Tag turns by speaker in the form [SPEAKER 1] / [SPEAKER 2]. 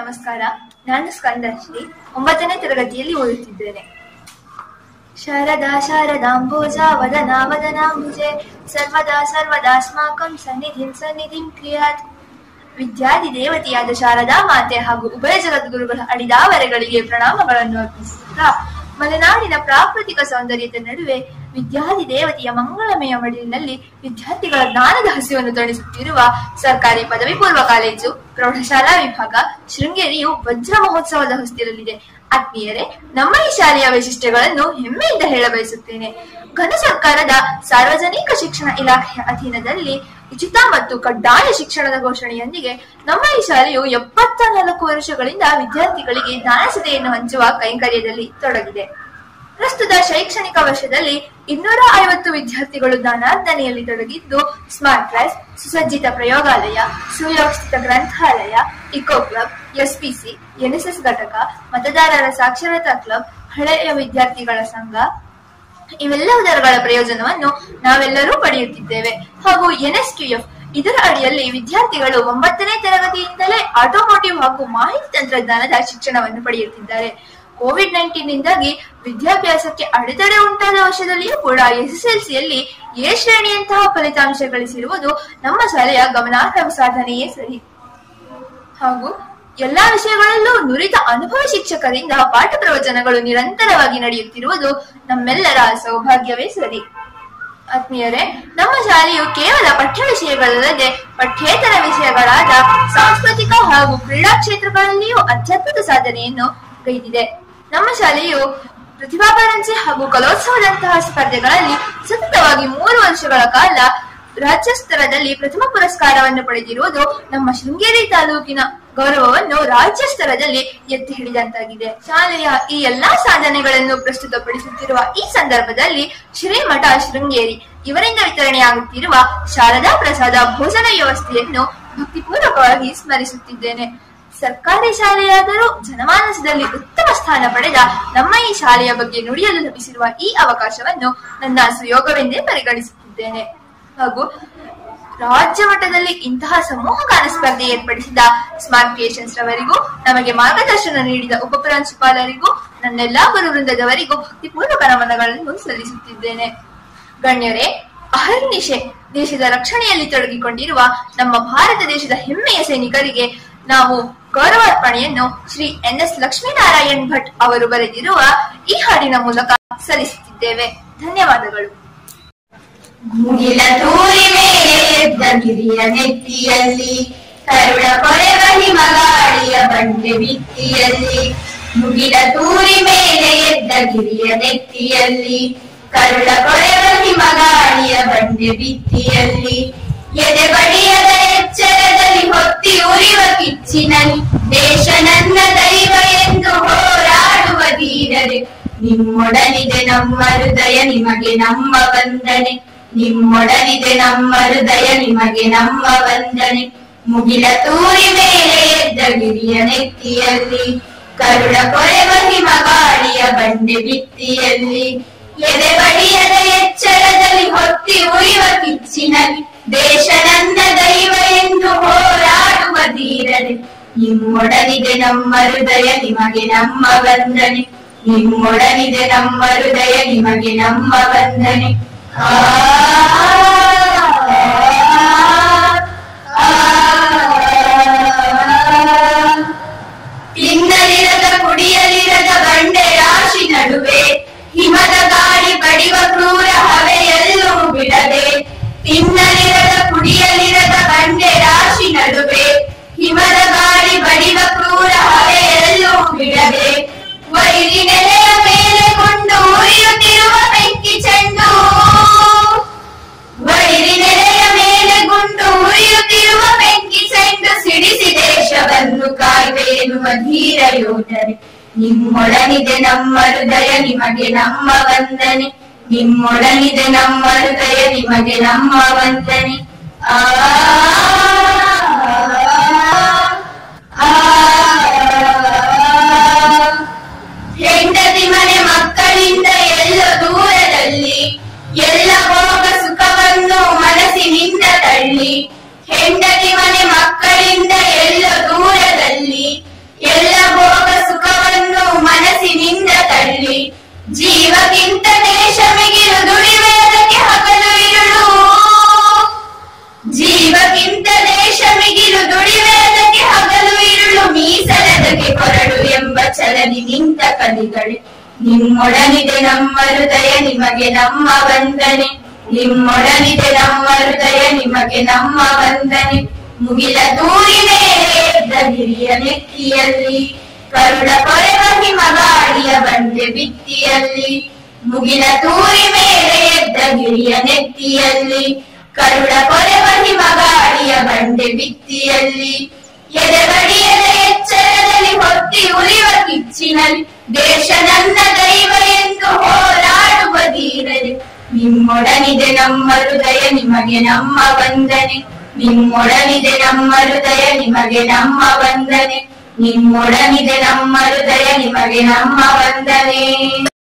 [SPEAKER 1] ನಮಸ್ಕಾರ ನಾನು ಸ್ಕಂದಶ್ರೀ ಒಂಬತ್ತನೇ ತರಗತಿಯಲ್ಲಿ ಓದುತ್ತಿದ್ದೇನೆ ಶಾರದಾ ಶಾರದಾಂಬೋಜ ವದನಾ ವದನಾಂಬುಜೆ ಸರ್ವದಾ ಸರ್ವದಾಸ್ಮಾಕಂ ಸನ್ನಿಧಿಂ ಸನ್ನಿಧಿಂ ಕ್ರಿಯಾತ್ ವಿದ್ಯಾದಿ ದೇವತೆಯಾದ ಶಾರದಾ ಮಾತೆ ಹಾಗೂ ಉಭಯ ಜಗದ್ಗುರುಗಳ ಅಡಿದಾವರೆಗಳಿಗೆ ಪ್ರಣಾಮಗಳನ್ನು ಅರ್ಪಿಸುತ್ತಾ ಮಲೆನಾಡಿನ ಪ್ರಾಕೃತಿಕ ಸೌಂದರ್ಯದ ನಡುವೆ ವಿದ್ಯಾದಿ ದೇವತೆಯ ಮಂಗಳಮಯ ಮಡಿಲಿನಲ್ಲಿ ವಿದ್ಯಾರ್ಥಿಗಳ ಜ್ಞಾನದ ಹಸಿವನ್ನು ತಣಿಸುತ್ತಿರುವ ಸರ್ಕಾರಿ ಪದವಿ ಪೂರ್ವ ಕಾಲೇಜು ಪ್ರೌಢಶಾಲಾ ವಿಭಾಗ ಶೃಂಗೇರಿಯು ವಜ್ರ ಮಹೋತ್ಸವದ ಹೊಸ್ತಿರಲಿದೆ ಆತ್ಮೀಯರೇ ನಮ್ಮ ಈ ಶಾಲೆಯ ವೈಶಿಷ್ಟ್ಯಗಳನ್ನು ಹೆಮ್ಮೆಯಿಂದ ಹೇಳಬಯಸುತ್ತೇನೆ ಘನ ಸರ್ಕಾರದ ಸಾರ್ವಜನಿಕ ಶಿಕ್ಷಣ ಇಲಾಖೆಯ ಅಧೀನದಲ್ಲಿ ಉಚಿತ ಮತ್ತು ಕಡ್ಡಾಯ ಶಿಕ್ಷಣದ ಘೋಷಣೆಯೊಂದಿಗೆ ನಮ್ಮ ಈ ಶಾಲೆಯು ಎಪ್ಪತ್ತ ನಾಲ್ಕು ವರ್ಷಗಳಿಂದ ವಿದ್ಯಾರ್ಥಿಗಳಿಗೆ ಜ್ಞಾನಸತೆಯನ್ನು ಹಂಚುವ ಕೈಂಕರ್ಯದಲ್ಲಿ ತೊಡಗಿದೆ ಪ್ರಸ್ತುತ ಶೈಕ್ಷಣಿಕ ವರ್ಷದಲ್ಲಿ ಇನ್ನೂರ ಐವತ್ತು ವಿದ್ಯಾರ್ಥಿಗಳು ದಾನಾರ್ಧನೆಯಲ್ಲಿ ತೊಡಗಿದ್ದು ಸ್ಮಾರ್ಟ್ ಕ್ಲಾಸ್ ಸುಸಜ್ಜಿತ ಪ್ರಯೋಗಾಲಯ ಸುವ್ಯವಸ್ಥಿತ ಗ್ರಂಥಾಲಯ ಇಕೋ ಕ್ಲಬ್ ಎಸ್ಪಿಸಿ ಎನ್ಎಸ್ಎಸ್ ಘಟಕ ಮತದಾರರ ಸಾಕ್ಷರತಾ ಕ್ಲಬ್ ಹಳೆಯ ವಿದ್ಯಾರ್ಥಿಗಳ ಸಂಘ ಇವೆಲ್ಲವುದರಗಳ ಪ್ರಯೋಜನವನ್ನು ನಾವೆಲ್ಲರೂ ಪಡೆಯುತ್ತಿದ್ದೇವೆ ಹಾಗೂ ಎನ್ಎಸ್ಕ್ಯೂಎಫ್ ಇದರ ಅಡಿಯಲ್ಲಿ ವಿದ್ಯಾರ್ಥಿಗಳು ಒಂಬತ್ತನೇ ತರಗತಿಯಿಂದಲೇ ಆಟೋಮೋಟಿವ್ ಹಾಗೂ ಮಾಹಿತಿ ತಂತ್ರಜ್ಞಾನದ ಶಿಕ್ಷಣವನ್ನು ಪಡೆಯುತ್ತಿದ್ದಾರೆ ಕೋವಿಡ್ ನೈನ್ಟೀನ್ ನಿಂದಾಗಿ ವಿದ್ಯಾಭ್ಯಾಸಕ್ಕೆ ಅಡೆತಡೆ ಉಂಟಾದ ವರ್ಷದಲ್ಲಿಯೂ ಕೂಡ ಎಸ್ಎಸ್ಎಲ್ಸಿಯಲ್ಲಿ ಎ ಶ್ರೇಣಿಯಂತಹ ಫಲಿತಾಂಶ ಗಳಿಸಿರುವುದು ನಮ್ಮ ಶಾಲೆಯ ಗಮನಾರ್ಹ ಸಾಧನೆಯೇ ಸರಿ ಹಾಗೂ ಎಲ್ಲಾ ವಿಷಯಗಳಲ್ಲೂ ನುರಿತ ಅನುಭವ ಶಿಕ್ಷಕರಿಂದ ಪಾಠ ಪ್ರವಚನಗಳು ನಿರಂತರವಾಗಿ ನಡೆಯುತ್ತಿರುವುದು ನಮ್ಮೆಲ್ಲರ ಸೌಭಾಗ್ಯವೇ ಸರಿ ಆತ್ಮೀಯರೇ ನಮ್ಮ ಶಾಲೆಯು ಕೇವಲ ಪಠ್ಯ ವಿಷಯಗಳಲ್ಲದೆ ಪಠ್ಯೇತರ ವಿಷಯಗಳಾದ ಸಾಂಸ್ಕೃತಿಕ ಹಾಗೂ ಕ್ರೀಡಾ ಕ್ಷೇತ್ರಗಳಲ್ಲಿಯೂ ಅತ್ಯದ್ಭುತ ಸಾಧನೆಯನ್ನು ಗೈದಿದೆ ನಮ್ಮ ಶಾಲೆಯು ಪ್ರತಿಭಾಪರಂಚೆ ಹಾಗೂ ಕಲೋತ್ಸವದಂತಹ ಸ್ಪರ್ಧೆಗಳಲ್ಲಿ ಸತತವಾಗಿ ಮೂರು ವರ್ಷಗಳ ಕಾಲ ರಾಜ್ಯ ಸ್ತರದಲ್ಲಿ ಪ್ರಥಮ ಪುರಸ್ಕಾರವನ್ನು ಪಡೆದಿರುವುದು ನಮ್ಮ ಶೃಂಗೇರಿ ತಾಲೂಕಿನ ಗೌರವವನ್ನು ರಾಜ್ಯ ಸ್ತರದಲ್ಲಿ ಎತ್ತಿ ಹಿಡಿದಂತಾಗಿದೆ ಶಾಲೆಯ ಈ ಎಲ್ಲಾ ಸಾಧನೆಗಳನ್ನು ಪ್ರಸ್ತುತಪಡಿಸುತ್ತಿರುವ ಈ ಸಂದರ್ಭದಲ್ಲಿ ಶ್ರೀಮಠ ಶೃಂಗೇರಿ ಇವರಿಂದ ವಿತರಣೆಯಾಗುತ್ತಿರುವ ಶಾರದಾ ಪ್ರಸಾದ ಭೋಜನ ವ್ಯವಸ್ಥೆಯನ್ನು ಭಕ್ತಿಪೂರ್ವಕವಾಗಿ ಸ್ಮರಿಸುತ್ತಿದ್ದೇನೆ ಸರ್ಕಾರಿ ಶಾಲೆಯಾದರೂ ಜನಮಾನಸದಲ್ಲಿ ಉತ್ತಮ ಸ್ಥಾನ ಪಡೆದ ನಮ್ಮ ಈ ಶಾಲೆಯ ಬಗ್ಗೆ ನುಡಿಯಲು ಲಭಿಸಿರುವ ಈ ಅವಕಾಶವನ್ನು ನನ್ನ ಸುಯೋಗವೆಂದೇ ಪರಿಗಣಿಸುತ್ತಿದ್ದೇನೆ ಹಾಗೂ ರಾಜ್ಯ ಮಟ್ಟದಲ್ಲಿ ಇಂತಹ ಸಮೂಹ ಗಾನ ಸ್ಪರ್ಧೆ ಏರ್ಪಡಿಸಿದ ಸ್ಮಾರ್ಟ್ ಕ್ರಿಯೇಷನ್ಸ್ ರವರಿಗೂ ನಮಗೆ ಮಾರ್ಗದರ್ಶನ ನೀಡಿದ ಉಪ ಪ್ರಾಂಶುಪಾಲರಿಗೂ ನನ್ನೆಲ್ಲಾ ಗುರು ವೃಂದದವರಿಗೂ ಭಕ್ತಿಪೂರ್ವಕ ನಮನಗಳನ್ನು ಸಲ್ಲಿಸುತ್ತಿದ್ದೇನೆ ಗಣ್ಯರೇ ಅಹರ್ನಿಶೆ ದೇಶದ ರಕ್ಷಣೆಯಲ್ಲಿ ತೊಡಗಿಕೊಂಡಿರುವ ನಮ್ಮ ಭಾರತ ದೇಶದ ಹೆಮ್ಮೆಯ ಸೈನಿಕರಿಗೆ ನಾವು ಗೌರವಾರ್ಪಣೆಯನ್ನು ಶ್ರೀ ಎನ್ ಎಸ್ ಲಕ್ಷ್ಮೀನಾರಾಯಣ್ ಭಟ್ ಅವರು ಬರೆದಿರುವ ಈ ಹಾಡಿನ ಮೂಲಕ ಸಲ್ಲಿಸುತ್ತಿದ್ದೇವೆ ಧನ್ಯವಾದಗಳು
[SPEAKER 2] ಮುಗಿಲ ತೂರಿ ಮೇಲೆ ಎದ್ದ ಗಿರಿಯ ನೆತ್ತಿಯಲ್ಲಿ ಕರುಳ ಕೊರೆವ ಹಿಮಗಾಳಿಯ ಬಂಡೆ ಭಿತ್ತಿಯಲ್ಲಿ ಮುಗಿಲ ತೂರಿ ಮೇಲೆ ಎದ್ದ ಗಿರಿಯ ನೆತ್ತಿಯಲ್ಲಿ ಕರುಳ ಕೊರೆವ ಹಿಮಗಾಳಿಯ ಬಂಡೆ ಭಿತ್ತಿಯಲ್ಲಿ ಎದೆ ಬಡಿಯದ ಎಚ್ಚರದಲ್ಲಿ ಹೊತ್ತಿ ಉರಿವ ಕಿಚ್ಚಿನಲ್ಲಿ ದೇಶ ನನ್ನ ದೈವ ಎಂದು ಹೋರಾಡುವ ಧೀರರೆ ನಿಮ್ಮೊಡನಿದೆ ನಮ್ಮ ಹೃದಯ ನಿಮಗೆ ನಮ್ಮ ವಂದನೆ ನಿಮ್ಮೊಡನಿದೆ ನಮ್ಮ ಹೃದಯ ನಿಮಗೆ ನಮ್ಮ ವಂದನೆ ಮುಗಿಲ ತೂರಿ ಮೇಲೆ ಎದ್ದ ಗಿರಿಯ ನೆತ್ತಿಯಲ್ಲಿ ಕರುಳ ಕೊರೆವ ಹಿಮಗಾಳಿಯ ಬಂಡೆ ಭಿತ್ತಿಯಲ್ಲಿ ಎದೆ ಬಡಿಯದ ಎಚ್ಚರದಲ್ಲಿ ಹೊತ್ತಿ ಉರಿವ ಕಿಚ್ಚಿನಲ್ಲಿ ದೇಶ ನನ್ನ ದೈವ ಎಂದು ಹೋರಾಡುವ ಧೀರರೆ ನಿಮ್ಮೊಡನಿದೆ ನಮ್ಮ ಹೃದಯ ನಿಮಗೆ ನಮ್ಮ ವಂದನೆ ನಿಮ್ಮೊಡನಿದೆ ನಮ್ಮ ಹೃದಯ ನಿಮಗೆ ನಮ್ಮ ವಂದನೆ ಆ ತಿನ್ನಲಿರದ ಕುಡಿಯಲಿರದ ಬಂಡೆ ರಾಶಿ ನಡುವೆ ಹಿಮದ ಗಾಳಿ ಬಡಿವ ಕ್ರೂರ ಹವೆಯಲ್ಲೂ ಬಿಡದೆ ತಿನ್ನಲಿರದ ಕುಡಿಯಲಿರದ ಬಂಡೆ ರಾಶಿ ನಡುವೆ ಹಿಮದ ಗಾಳಿ ಬಡಿವ ಕ್ರೂರ ಹವೆಯಲ್ಲೂ ಬಿಡದೆ ವೈರಿ ನೆಲೆಯ ಮೇಲೆ ಕೊಂಡು ಉರಿಯುತ್ತಿರುವ ಬೆಂಕಿ ಚೆಂಡು ವೈರಿ ನೆಲೆಯ ಮೇಲೆ ಗುಂಡು ಉರಿಯುತ್ತಿರುವ ಬೆಂಕಿ ಚೆಂಡು ಸಿಡಿಸಿ ದೇಶವನ್ನು ಕಾಯ್ವೆ ಎನ್ನುವ ಧೀರ ಯೋಧರೆ ನಿಮ್ಮೊಡನಿದೆ ನಮ್ಮ ಹೃದಯ ನಿಮಗೆ ನಮ್ಮ ವಂದನೆ ನಿಮ್ಮೊಡನಿದೆ ನಮ್ಮ ಹೃದಯ ನಿಮಗೆ ನಮ್ಮ ವಂದನೆ ಆ ಆ, ಆ ಹೆಂಡತಿ ಮನೆ ಮಕ್ಕಳಿಂದ ಎಲ್ಲ ದೂರದಲ್ಲಿ ಎಲ್ಲ ಭೋಗ ಸುಖವನ್ನು ಮನಸ್ಸಿನಿಂದ ತಳ್ಳಿ ಹೆಂಡತಿ ಮನೆ ಮಕ್ಕಳಿಂದ ಎಲ್ಲ ದೂರದಲ್ಲಿ ಬದಿ ನಿಂತ ಕಲಿಗಳೇ ನಿಮ್ಮೊಡನಿದೆ ನಮ್ಮ ಹೃದಯ ನಿಮಗೆ ನಮ್ಮ ವಂದನೆ ನಿಮ್ಮೊಡನಿದೆ ನಮ್ಮ ಹೃದಯ ನಿಮಗೆ ನಮ್ಮ ವಂದನೆ ಮುಗಿಲ ದೂರಿ ಮೇಲೆ ಎದ್ದ ಹಿರಿಯ ನೆತ್ತಿಯಲ್ಲಿ ಕರುಳ ಕೊರೆವ ಹಿಮಗಾಡಿಯ ಬಂಡೆ ಬಿತ್ತಿಯಲ್ಲಿ ಮುಗಿಲ ತೂರಿ ಮೇಲೆ ಎದ್ದ ಗಿರಿಯ ನೆತ್ತಿಯಲ್ಲಿ ಕರುಳ ಕೊರೆವ ಹಿಮಗಾಡಿಯ ಬಂಡೆ ಬಿತ್ತಿಯಲ್ಲಿ ಎದೆಗಡಿಯದ ಎಚ್ಚರದಲ್ಲಿ ಹೊತ್ತಿ ಉಳಿವ ಕಿಚ್ಚಿನಲ್ಲಿ ದೇಶ ನನ್ನ ದೈವ ಎಂದು ಹೋರಾಡುವ ಧೀರರೆ ನಿಮ್ಮೊಡನಿದೆ ನಮ್ಮ ಹೃದಯ ನಿಮಗೆ ನಮ್ಮ ವಂದನೆ ನಿಮ್ಮೊಡನಿದೆ ನಮ್ಮ ಹೃದಯ ನಿಮಗೆ ನಮ್ಮ ವಂದನೆ ನಿಮ್ಮೊಡನಿದೆ ನಮ್ಮ ಹೃದಯ ನಿಮಗೆ ನಮ್ಮ ವಂದನೆ